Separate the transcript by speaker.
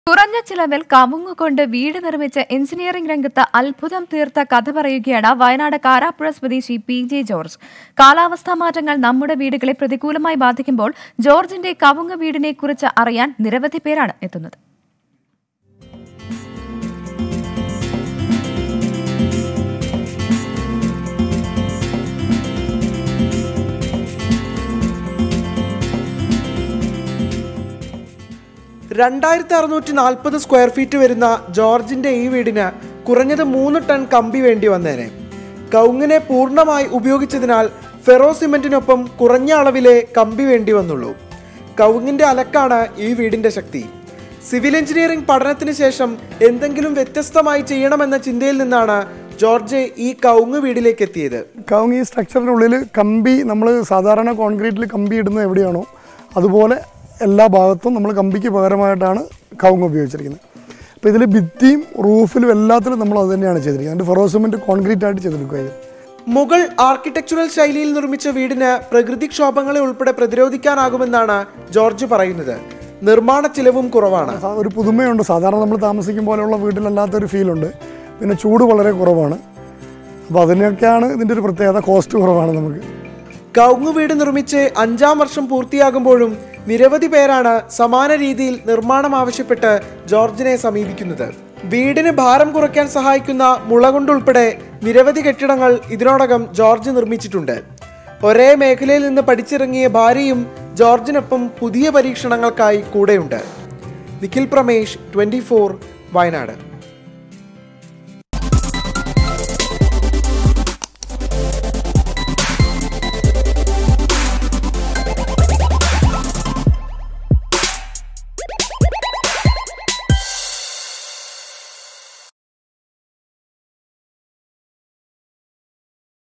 Speaker 1: കുറഞ്ഞ ചിലവിൽ കവുങ്ങ് കൊണ്ട് വീട് നിർമ്മിച്ച എഞ്ചിനീയറിംഗ് രംഗത്ത് അത്ഭുതം തീർത്ത കഥ പറയുകയാണ് വയനാട് കാരാപ്പുഴ സ്വദേശി പി ജെ ജോർജ് കാലാവസ്ഥാ മാറ്റങ്ങൾ നമ്മുടെ വീടുകളെ പ്രതികൂലമായി ബാധിക്കുമ്പോൾ ജോർജിന്റെ കവുങ്ങ് വീടിനെ കുറിച്ച് അറിയാൻ നിരവധി പേരാണ് എത്തുന്നത്
Speaker 2: രണ്ടായിരത്തി അറുന്നൂറ്റി നാൽപ്പത് സ്ക്വയർ ഫീറ്റ് വരുന്ന ജോർജിന്റെ ഈ വീടിന് കുറഞ്ഞത് മൂന്ന് ടൺ കമ്പി വേണ്ടി വന്നേനെ കൗങ്ങിനെ പൂർണ്ണമായി ഉപയോഗിച്ചതിനാൽ ഫെറോ സിമെന്റിനൊപ്പം കുറഞ്ഞ അളവിലെ കമ്പി വേണ്ടി വന്നുള്ളൂ കൗങ്ങിന്റെ അലക്കാണ് ഈ വീടിന്റെ ശക്തി സിവിൽ എഞ്ചിനീയറിംഗ് പഠനത്തിന് ശേഷം എന്തെങ്കിലും വ്യത്യസ്തമായി ചെയ്യണമെന്ന ചിന്തയിൽ നിന്നാണ് ജോർജ് ഈ കൗങ്ങ് വീടിലേക്ക് എത്തിയത്
Speaker 3: കവുങ്ങ് ഈ സ്ട്രക്ചറിൻ്റെ ഉള്ളിൽ കമ്പി നമ്മൾ സാധാരണ കോൺക്രീറ്റിൽ കമ്പി ഇടുന്നത് എവിടെയാണോ അതുപോലെ എല്ലാ ഭാഗത്തും നമ്മൾ കമ്പിക്ക് പകരമായിട്ടാണ് കവുങ്ങ് ഉപയോഗിച്ചിരിക്കുന്നത് അപ്പോൾ ഇതിൽ ഭിത്തിയും റൂഫിലും എല്ലാത്തിലും നമ്മൾ അത് തന്നെയാണ് ചെയ്തിരിക്കുന്നത് അതിൻ്റെ ഫെറോസിമെൻറ്റ് കോൺക്രീറ്റ് ആയിട്ട് ചെയ്തെടുക്കുക ചെയ്തത്
Speaker 2: മുഗൾ ആർക്കിടെക്ചറൽ ശൈലിയിൽ നിർമ്മിച്ച വീടിന് പ്രകൃതിക്ഷോഭങ്ങളെ ഉൾപ്പെടെ പ്രതിരോധിക്കാനാകുമെന്നാണ് ജോർജ് പറയുന്നത് നിർമ്മാണ ചിലവും കുറവാണ്
Speaker 3: സാ- ഒരു പുതുമയുണ്ട് സാധാരണ നമ്മൾ താമസിക്കും പോലെയുള്ള വീട്ടിലല്ലാത്തൊരു ഫീലുണ്ട് പിന്നെ ചൂട് വളരെ കുറവാണ് അപ്പോൾ അതിനൊക്കെയാണ് ഇതിൻ്റെ ഒരു പ്രത്യേകത കോസ്റ്റ് കുറവാണ് നമുക്ക്
Speaker 2: കൗങ്ങ് വീട് നിർമ്മിച്ച് അഞ്ചാം വർഷം പൂർത്തിയാകുമ്പോഴും നിരവധി പേരാണ് സമാന രീതിയിൽ നിർമ്മാണം ആവശ്യപ്പെട്ട് ജോർജിനെ സമീപിക്കുന്നത് വീടിന് ഭാരം കുറയ്ക്കാൻ സഹായിക്കുന്ന മുള കൊണ്ടുൾപ്പെടെ നിരവധി കെട്ടിടങ്ങൾ ഇതിനോടകം ജോർജ് നിർമ്മിച്ചിട്ടുണ്ട് ഒരേ മേഖലയിൽ നിന്ന് പഠിച്ചിറങ്ങിയ ഭാര്യയും ജോർജിനൊപ്പം പുതിയ പരീക്ഷണങ്ങൾക്കായി കൂടെയുണ്ട് നിഖിൽ പ്രമേഷ് ട്വന്റി വയനാട്